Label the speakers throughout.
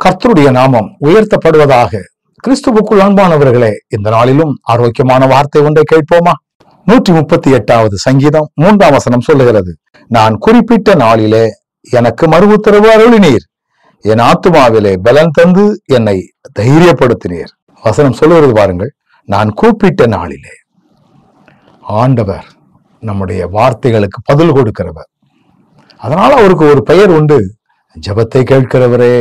Speaker 1: கர்த்தருடைய நாமம் உயர்த்தப்படுவதாக கிறிஸ்துவுக்குள் அன்பானவர்களே இந்த நாளிலும் ஆரோக்கியமான வார்த்தை ஒன்றை கேட்போமா நூற்றி முப்பத்தி எட்டாவது சங்கீதம் மூன்றாம் வசனம் சொல்லுகிறது நான் குறிப்பிட்ட நாளிலே எனக்கு மறு உத்தரவு அருளினீர் என் ஆத்துமாவிலே பலன் தந்து என்னை தைரியப்படுத்தினீர் வசனம் சொல்லுகிறது பாருங்கள் நான் கூப்பிட்ட நாளிலே ஆண்டவர் நம்முடைய வார்த்தைகளுக்கு பதில் கொடுக்கிறவர் அதனால அவருக்கு ஒரு பெயர் உண்டு ஜெபத்தை கேட்கிறவரே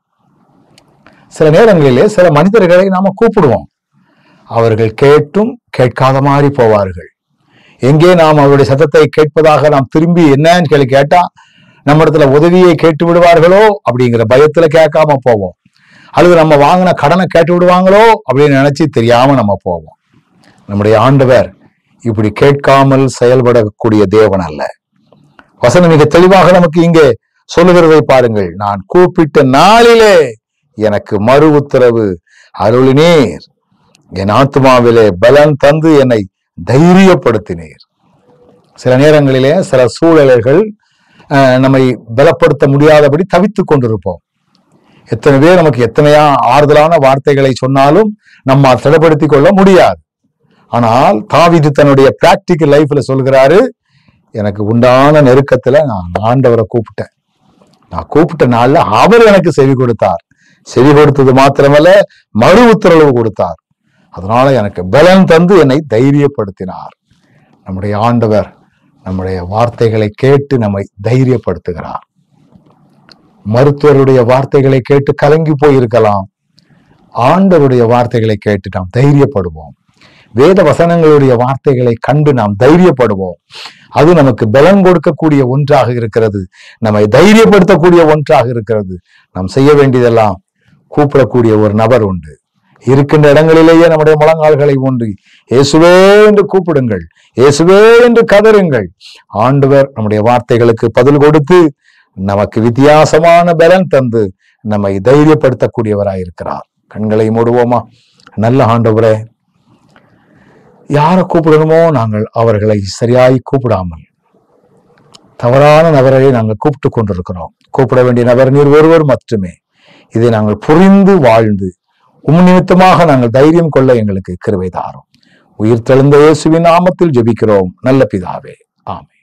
Speaker 1: சில நேரங்களிலே சில மனிதர்களை நாம கூப்பிடுவோம் அவர்கள் கேட்டும் கேட்காத மாதிரி போவார்கள் எங்கே நாம் அவருடைய சத்தத்தை கேட்பதாக நாம் திரும்பி என்னன்னு கேள்வி கேட்டா நம்ம இடத்துல உதவியை கேட்டு விடுவார்களோ அப்படிங்கிற பயத்துல கேட்காம போவோம் அல்லது நம்ம வாங்கின கடனை கேட்டு விடுவாங்களோ அப்படின்னு நினைச்சு தெரியாம நம்ம போவோம் நம்முடைய ஆண்டவர் இப்படி கேட்காமல் செயல்படக்கூடிய தேவன் அல்ல வசனம் மிக தெளிவாக நமக்கு இங்கே சொல்லுகிறதை பாருங்கள் நான் கூப்பிட்ட நாளிலே எனக்கு மறு உத்தரவு அருளினீர் என் ஆத்மாவிலே பலன் தந்து என்னை தைரியப்படுத்தினீர் சில நேரங்களிலே சில சூழல்கள் அஹ், நம்மை பலப்படுத்த முடியாதபடி தவித்துக் கொண்டிருப்போம் எத்தனை பேர் நமக்கு எத்தனையா ஆறுதலான வார்த்தைகளை சொன்னாலும் நம்ம திடப்படுத்திக் கொள்ள முடியாது ஆனால் தாவீது தன்னுடைய பிராக்டிக்கல் லைஃப்ல சொல்கிறாரு எனக்கு உண்டான நெருக்கத்துல நான் ஆண்டவரை கூப்பிட்டேன் நான் கூப்பிட்ட நாள்ல அவர் எனக்கு செவி கொடுத்தார் செவி கொடுத்தது மாத்திரமல்ல மறு உத்தரவு கொடுத்தார் அதனால எனக்கு பலன் தந்து என்னை தைரியப்படுத்தினார் நம்முடைய ஆண்டவர் நம்முடைய வார்த்தைகளை கேட்டு நம்மை தைரியப்படுத்துகிறார் மருத்துவருடைய வார்த்தைகளை கேட்டு கலங்கி போயிருக்கலாம் ஆண்டவருடைய வார்த்தைகளை கேட்டு நாம் தைரியப்படுவோம் வேத வசனங்களுடைய வார்த்தைகளை கண்டு நாம் தைரியப்படுவோம் அது நமக்கு பலன் கொடுக்கக்கூடிய ஒன்றாக இருக்கிறது நம்மை தைரியப்படுத்தக்கூடிய ஒன்றாக இருக்கிறது நாம் செய்ய வேண்டியதெல்லாம் கூப்பிடக்கூடிய ஒரு நபர் உண்டு இருக்கின்ற இடங்களிலேயே நம்முடைய முழங்கால்களை ஊன்றி இயேசுவே என்று கூப்பிடுங்கள் இயேசுவே என்று கதறுங்கள் ஆண்டவர் நம்முடைய வார்த்தைகளுக்கு பதில் கொடுத்து நமக்கு வித்தியாசமான பலன் தந்து நம்மை தைரியப்படுத்தக்கூடியவராயிருக்கிறார் கண்களை மூடுவோமா நல்ல ஆண்டவரே யாரை கூப்பிடணுமோ நாங்கள் அவர்களை சரியாய் கூப்பிடாமல் தவறான நபரை நாங்கள் கூப்பிட்டு கொண்டிருக்கிறோம் கூப்பிட வேண்டிய நபர் நீர் ஒருவர் மட்டுமே இதை நாங்கள் புரிந்து வாழ்ந்து உம் நிமித்தமாக நாங்கள் தைரியம் கொள்ள எங்களுக்கு கிருபை தாரும் உயிர் தெழுந்த இயேசுவின் நாமத்தில் ஜெபிக்கிறோம் நல்ல பிதாவே ஆமென்